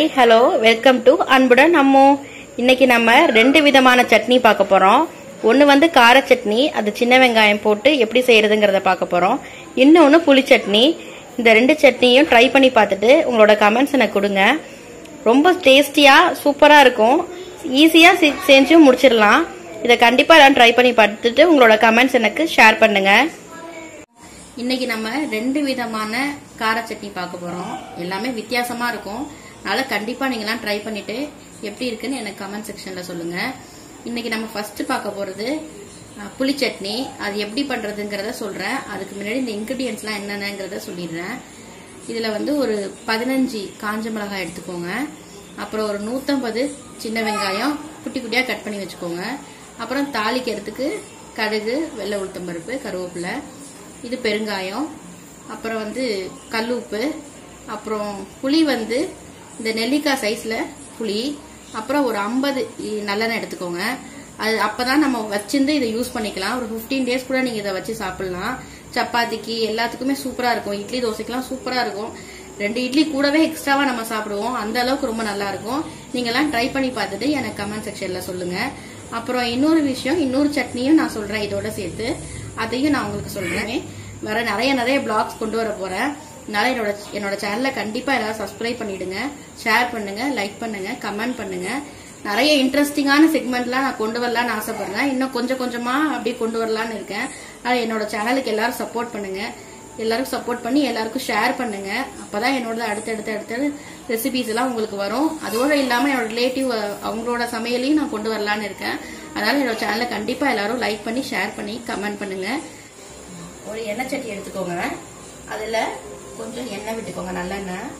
hello welcome to அன்புடன் அம்மோ இன்னைக்கு நம்ம ரெண்டு விதமான சட்னி பார்க்க போறோம் ஒன்று வந்து கார சட்னி அது சின்ன வெங்காயம் போட்டு எப்படி செய்யறதுங்கிறத பார்க்க போறோம் இன்னொன்று புளி சட்னி இந்த ரெண்டு சட்னியும் ட்ரை பண்ணி பார்த்துட்டு உங்களோட கமெண்ட்ஸ் எனக்கு கொடுங்க ரொம்ப டேஸ்டியா சூப்பரா இருக்கும் ஈஸியா செஞ்சு முடிச்சிடலாம் இதை கண்டிப்பா எல்லாம் ட்ரை பண்ணி பார்த்துட்டு உங்களோட கமெண்ட்ஸ் எனக்கு ஷேர் பண்ணுங்க இன்னைக்கு நம்ம ரெண்டு விதமான கார சட்னி பார்க்க போறோம் எல்லாமே வித்தியாசமா இருக்கும் அதனால கண்டிப்பா நீங்களாம் ட்ரை பண்ணிட்டு எப்படி இருக்குன்னு எனக்கு கமெண்ட் செக்ஷன்ல சொல்லுங்க இன்னைக்கு நம்ம ஃபர்ஸ்ட் பார்க்க போறது அஹ், புளி சட்னி அது எப்படி பண்றதுங்கிறத சொல்றேன் அதுக்கு முன்னாடி இந்த இன்கிரீடியன்ஸ்லாம் என்னென்னங்கிறத சொல்லிடுறேன் இதுல வந்து ஒரு பதினஞ்சு காஞ்ச மிளகாய் எடுத்துக்கோங்க அப்புறம் ஒரு நூத்தம்பது சின்ன வெங்காயம் குட்டி குட்டியா கட் பண்ணி வச்சுக்கோங்க அப்புறம் தாளிக்கிறதுக்கு கடுகு வெள்ளை உளுத்தம்பருப்பு கருவேப்பிலை இது பெருங்காயம் அப்புறம் வந்து கல்லுப்பு அப்புறம் புளி வந்து இந்த நெல்லிக்காய் சைஸ்ல புளி அப்புறம் ஒரு ஐம்பது நல்லெண்ணெய் எடுத்துக்கோங்க அது அப்பதான் நம்ம வச்சிருந்து இதை யூஸ் பண்ணிக்கலாம் ஒரு 15 டேஸ் கூட நீங்க இதை வச்சு சாப்பிடலாம் சப்பாத்திக்கு எல்லாத்துக்குமே சூப்பரா இருக்கும் இட்லி தோசைக்கெல்லாம் சூப்பரா இருக்கும் ரெண்டு இட்லி கூடவே எக்ஸ்ட்ராவா நம்ம சாப்பிடுவோம் அந்த அளவுக்கு ரொம்ப நல்லா இருக்கும் நீங்க எல்லாம் ட்ரை பண்ணி பார்த்துட்டு எனக்கு கமெண்ட் செக்ஷன்ல சொல்லுங்க அப்புறம் இன்னொரு விஷயம் இன்னொரு சட்னியும் நான் சொல்றேன் இதோட சேர்த்து அதையும் நான் உங்களுக்கு சொல்றேன் வர நிறைய நிறைய பிளாக்ஸ் கொண்டு வர போறேன் அதனால என்னோட என்னோட சேனலை கண்டிப்பா எல்லாரும் சப்ஸ்கிரைப் பண்ணிடுங்க ஷேர் பண்ணுங்க லைக் பண்ணுங்க கமெண்ட் பண்ணுங்க நிறைய இன்ட்ரெஸ்டிங்கான செக்மெண்ட்லாம் நான் கொண்டு வரலாம்னு ஆசைப்படுறேன் இன்னும் கொஞ்சம் கொஞ்சமா அப்படியே கொண்டு வரலாம்னு இருக்கேன் அதனால என்னோட சேனலுக்கு எல்லாரும் சப்போர்ட் பண்ணுங்க எல்லாருக்கும் சப்போர்ட் பண்ணி எல்லாருக்கும் ஷேர் பண்ணுங்க அப்பதான் என்னோட அடுத்தடுத்த அடுத்த ரெசிபிஸ் எல்லாம் உங்களுக்கு வரும் அதோட இல்லாம என்னோட ரிலேட்டிவ் அவங்களோட சமையலையும் நான் கொண்டு வரலாம்னு இருக்கேன் அதனால என்னோட சேனலை கண்டிப்பா எல்லாரும் லைக் பண்ணி ஷேர் பண்ணி கமெண்ட் பண்ணுங்க ஒரு எண்ணெய் சட்டி எடுத்துக்கோங்க அதுல கொஞ்சம் எண்ணெய் விட்டுக்கோங்க நல்லெண்ணெய்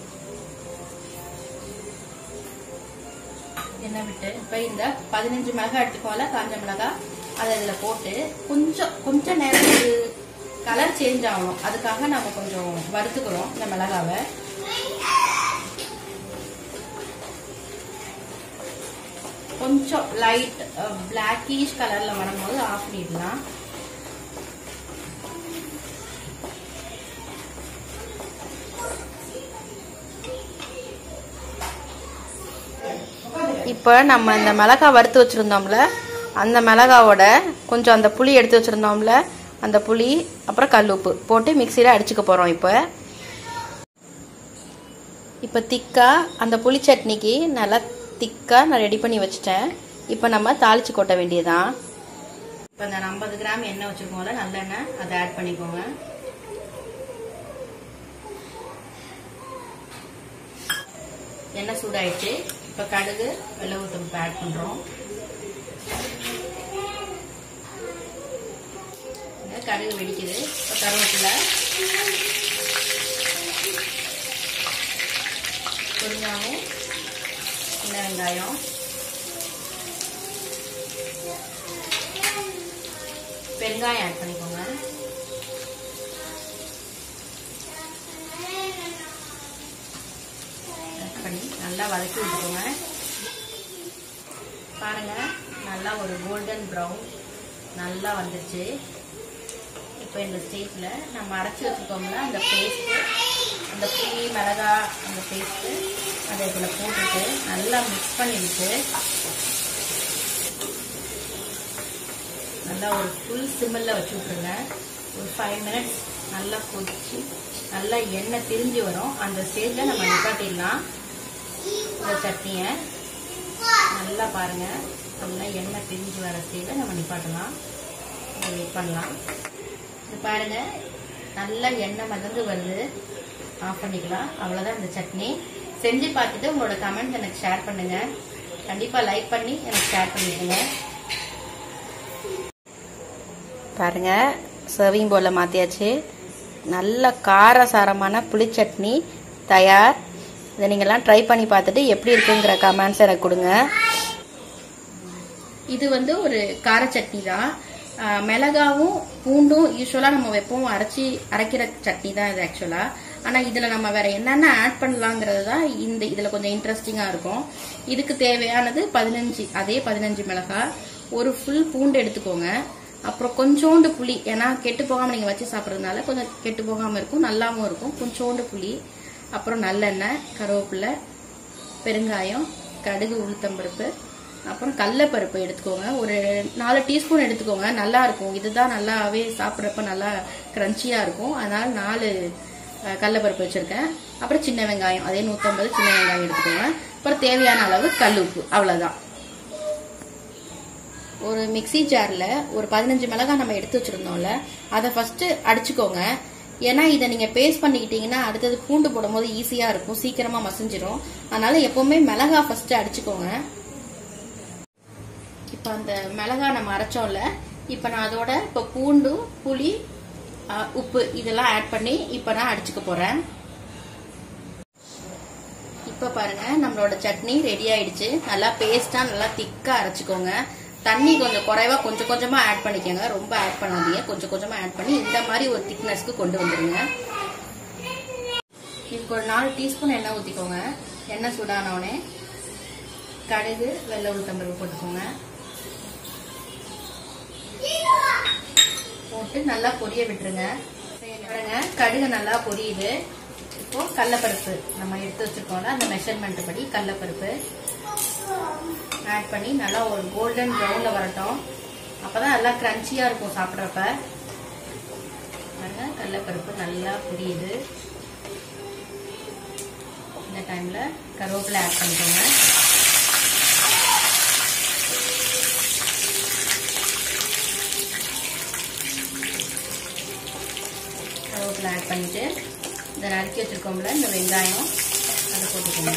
எண்ணெய் விட்டு இப்ப இந்த பதினஞ்சு மிளகாய் எடுத்துக்கோல காஞ்ச மிளகாய் அதை இதுல போட்டு கொஞ்சம் கொஞ்ச நேரம் இது கலர் சேஞ்ச் ஆகணும் அதுக்காக நம்ம கொஞ்சம் வறுத்துக்கிறோம் இந்த மிளகாவை கொஞ்சம் லைட் பிளாக்கிஷ் கலர்ல வரும்போது ஆஃப் பண்ணிடலாம் இப்போ நம்ம இந்த மிளகாய் வறுத்து வச்சிருந்தோம்ல அந்த மிளகாவோட கொஞ்சம் அந்த புளி எடுத்து வச்சிருந்தோம்ல அந்த புளி அப்புறம் கல் உப்பு போட்டு மிக்சியில் அடிச்சுக்க போகிறோம் இப்போ இப்போ திக்கா அந்த புளி சட்னிக்கு நல்லா திக்கா நான் ரெடி பண்ணி வச்சுட்டேன் இப்போ நம்ம தாளிச்சு கொட்ட வேண்டியதான் இப்போ இந்த ஐம்பது கிராம் எண்ணெய் வச்சுருக்கோம்ல நல்லெண்ணெய் அதை ஆட் பண்ணிக்கோங்க எண்ணெய் சூடாயிடுச்சு இப்போ கடுகு வெள்ளை உளுத்தம் ஆட் பண்ணுறோம் கடுகு வெடிக்குது இப்போ கருவேப்பிலை புரிஞ்சாவும் சின்ன வெங்காயம் பெருங்காயம் ஆட் பண்ணிக்கோங்க ஆட் பண்ணி நல்லா வதக்கி விட்டுக்கோங்க பாருங்க நல்லா ஒரு கோல்டன் ப்ரௌன் நல்லா வந்துருச்சு இப்போ இந்த ஸ்டேஜில் நம்ம அரைச்சி வச்சுருக்கோம்ல அந்த பேஸ்ட்டு அந்த புளி மிளகா அந்த பேஸ்ட்டு அதை இதில் போட்டுட்டு நல்லா மிக்ஸ் பண்ணிவிட்டு நல்லா ஒரு ஃபுல் சிம்மில் வச்சு விட்ருங்க ஒரு ஃபைவ் மினிட்ஸ் நல்லா கொதிச்சு நல்லா எண்ணெய் திரிஞ்சு வரும் அந்த ஸ்டேஜில் நம்ம நிப்பாட்டிடலாம் இந்த சட்னியை நல்லா பாருங்க நல்லா எண்ணெய் பிரிஞ்சு வர ஸ்டேஜில் நம்ம நிப்பாட்டலாம் வெயிட் பண்ணலாம் இது பாருங்க நல்லா எண்ணெய் மதந்து வருது ஆஃப் பண்ணிக்கலாம் அவ்வளோதான் இந்த சட்னி செஞ்சு பார்த்துட்டு உங்களோட கமெண்ட் எனக்கு ஷேர் பண்ணுங்க கண்டிப்பாக லைக் பண்ணி எனக்கு ஷேர் பண்ணிக்கோங்க பாருங்க சர்விங் போல மாற்றியாச்சு நல்ல காரசாரமான புளிச்சட்னி தயார் இதை நீங்கள்லாம் ட்ரை பண்ணி பார்த்துட்டு எப்படி இருக்குங்கிற கமெண்ட்ஸ் எனக்கு கொடுங்க இது வந்து ஒரு கார சட்னி தான் ஆஹ் மிளகாவும் பூண்டும் யூஸ்வலாக நம்ம எப்பவும் அரைச்சி அரைக்கிற சட்னி தான் இது ஆக்சுவலாக ஆனால் இதில் நம்ம வேற என்னென்ன ஆட் பண்ணலாங்கிறது தான் இந்த இதில் கொஞ்சம் இன்ட்ரெஸ்டிங்காக இருக்கும் இதுக்கு தேவையானது பதினஞ்சு அதே பதினஞ்சு மிளகாய் ஒரு ஃபுல் பூண்டு எடுத்துக்கோங்க அப்புறம் கொஞ்சோண்டு புளி ஏன்னா கெட்டு போகாமல் நீங்கள் வச்சு சாப்பிட்றதுனால கொஞ்சம் கெட்டு போகாமல் இருக்கும் நல்லாவும் இருக்கும் கொஞ்சோண்டு புளி அப்புறம் நல்லெண்ணெய் கருவேப்பிலை பெருங்காயம் கடுகு உளுத்தம்பருப்பு அப்புறம் கடலப்பருப்பு எடுத்துக்கோங்க ஒரு நாலு டீஸ்பூன் எடுத்துக்கோங்க நல்லா இருக்கும் இதுதான் நல்லாவே சாப்பிட்றப்ப நல்லா கிரன்ச்சியாக இருக்கும் அதனால நாலு அஹ், கடலப்பருப்பு வச்சுருக்கேன் அப்புறம் சின்ன வெங்காயம் அதே நூற்றம்பது சின்ன வெங்காயம் எடுத்துக்கோங்க அப்புறம் தேவையான அளவு கல் உப்பு அவ்வளோதான் ஒரு மிக்ஸி ஜாரில் ஒரு பதினஞ்சு மிளகாய் நம்ம எடுத்து வச்சுருந்தோம்ல அதை ஃபஸ்ட்டு அடிச்சுக்கோங்க ஏன்னா இதை நீங்கள் பேஸ்ட் பண்ணிக்கிட்டீங்கன்னா அடுத்தது பூண்டு போடும்போது ஈஸியாக இருக்கும் சீக்கிரமாக மசிஞ்சிரும் அதனால எப்போவுமே மிளகாய் ஃபஸ்ட்டு அடிச்சுக்கோங்க இப்போ அந்த மிளகாய் நம்ம அரைச்சோம்ல இப்போ நான் அதோட இப்போ பூண்டு புளி ஆ, உப்பு இதெல்லாம் ஆட் பண்ணி இப்போ நான் அடிச்சுக்க போகிறேன் இப்போ பாருங்க நம்மளோட சட்னி ரெடி ஆயிடுச்சு நல்லா பேஸ்டா நல்லா திக்கா அரைச்சுக்கோங்க தண்ணி கொஞ்சம் குறைவா கொஞ்சம் கொஞ்சமா ஆட் பண்ணிக்கோங்க ரொம்ப ஆட் பண்ணாதீங்க கொஞ்சம் கொஞ்சமா ஆட் பண்ணி இந்த மாதிரி ஒரு திக்னஸ்க்கு கொண்டு வந்துருங்க இதுக்கு ஒரு நாலு டீஸ்பூன் எண்ணெய் ஊற்றிக்கோங்க எண்ணெய் சூடானவுடனே கடுகு வெள்ளை உளுத்தம்பருப்பு போட்டுக்கோங்க போட்டு நல்லா பொரிய விட்டுருங்க பாருங்க கடுகு நல்லா பொரியுது இப்போ கடலப்பருப்பு நம்ம எடுத்து வச்சிருக்கோம்ல அந்த மெஷர்மெண்ட் படி கடலப்பருப்பு ஆட் பண்ணி நல்லா ஒரு கோல்டன் ப்ரௌன்ல வரட்டும் அப்பதான் நல்லா கிரன்ச்சியா இருக்கும் சாப்பிட்றப்ப பாருங்க கடலப்பருப்பு நல்லா புரியுது இந்த டைம்ல கருவேப்பிலை ஆட் பண்ணிக்கோங்க கருவேப்பிலை ஆட் பண்ணிட்டு இந்த நறுக்கி வச்சிருக்கோம்ல இந்த வெங்காயம் அதை போட்டுக்கோங்க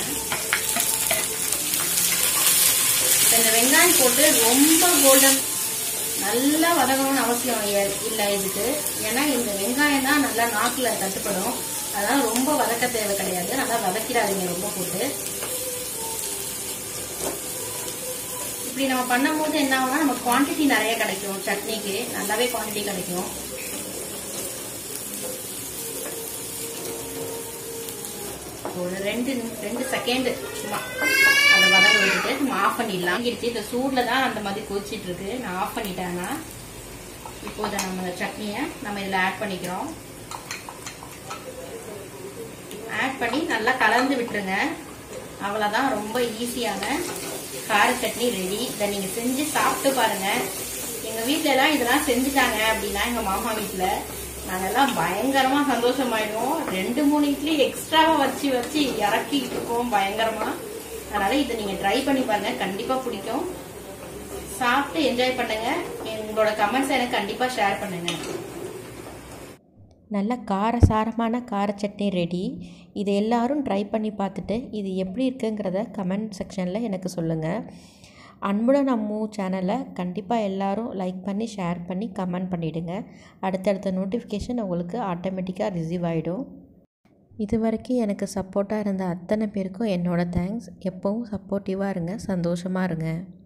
இப்போ இந்த வெங்காயம் போட்டு ரொம்ப கோல்டன் நல்லா வதங்கணும்னு அவசியம் இல்ல- இல்லை இதுக்கு ஏன்னா இந்த வெங்காயம் தான் நல்லா நாக்கில் தட்டுப்படும் அதனால ரொம்ப வதக்க தேவை கிடையாது நல்லா வதக்கிடாதீங்க ரொம்ப போட்டு இப்படி நம்ம பண்ணும்போது என்ன ஆகும்னா நம்ம குவாண்டிட்டி நிறைய கிடைக்கும் சட்னிக்கு நல்லாவே குவாண்டிட்டி கிடைக்கும் ஒரு ரெண்டு நிமி- ரெண்டு செகண்ட் சும்மா அதை வதங்க விட்டுட்டு நம்ம ஆஃப் பண்ணிடலாம் இருக்கு இந்த சூட்ல தான் அந்த மாதிரி கொதிச்சிட்டு இருக்கு நான் ஆஃப் பண்ணிட்டேன்னா இப்போ இதை நம்ம இந்த சட்னியை நம்ம இதில் ஆட் பண்ணிக்கிறோம் ஆட் பண்ணி நல்லா கலந்து விட்டுருங்க அவ்வளோதான் ரொம்ப ஈஸியான கார சட்னி ரெடி இதை நீங்கள் செஞ்சு சாப்பிட்டு பாருங்க எங்கள் வீட்ல எல்லாம் இதெல்லாம் செஞ்சுட்டாங்க அப்படின்னா எங்கள் மாமா வீட்டில் நாங்கெல்லாம் பயங்கரமா சந்தோஷமாயிடுவோம் ரெண்டு மூணு இட்லி எக்ஸ்ட்ராவா வச்சு வச்சு இறக்கிட்டு இருக்கோம் பயங்கரமா அதனால இதை நீங்க ட்ரை பண்ணி பாருங்க கண்டிப்பா பிடிக்கும் சாப்பிட்டு என்ஜாய் பண்ணுங்க உங்களோட கமெண்ட்ஸ் எனக்கு கண்டிப்பா ஷேர் பண்ணுங்க நல்ல காரசாரமான கார சட்னி ரெடி இது எல்லாரும் ட்ரை பண்ணி பார்த்துட்டு இது எப்படி இருக்குங்கிறத கமெண்ட் செக்ஷனில் எனக்கு சொல்லுங்கள் அன்புடன் அம்மு சேனலை கண்டிப்பாக எல்லாரும் லைக் பண்ணி ஷேர் பண்ணி கமெண்ட் பண்ணிவிடுங்க அடுத்தடுத்த நோட்டிஃபிகேஷன் உங்களுக்கு ஆட்டோமேட்டிக்காக ரிசீவ் ஆகிடும் இது வரைக்கும் எனக்கு சப்போர்ட்டாக இருந்த அத்தனை பேருக்கும் என்னோட தேங்க்ஸ் எப்போவும் சப்போர்ட்டிவாக இருங்க சந்தோஷமாக இருங்க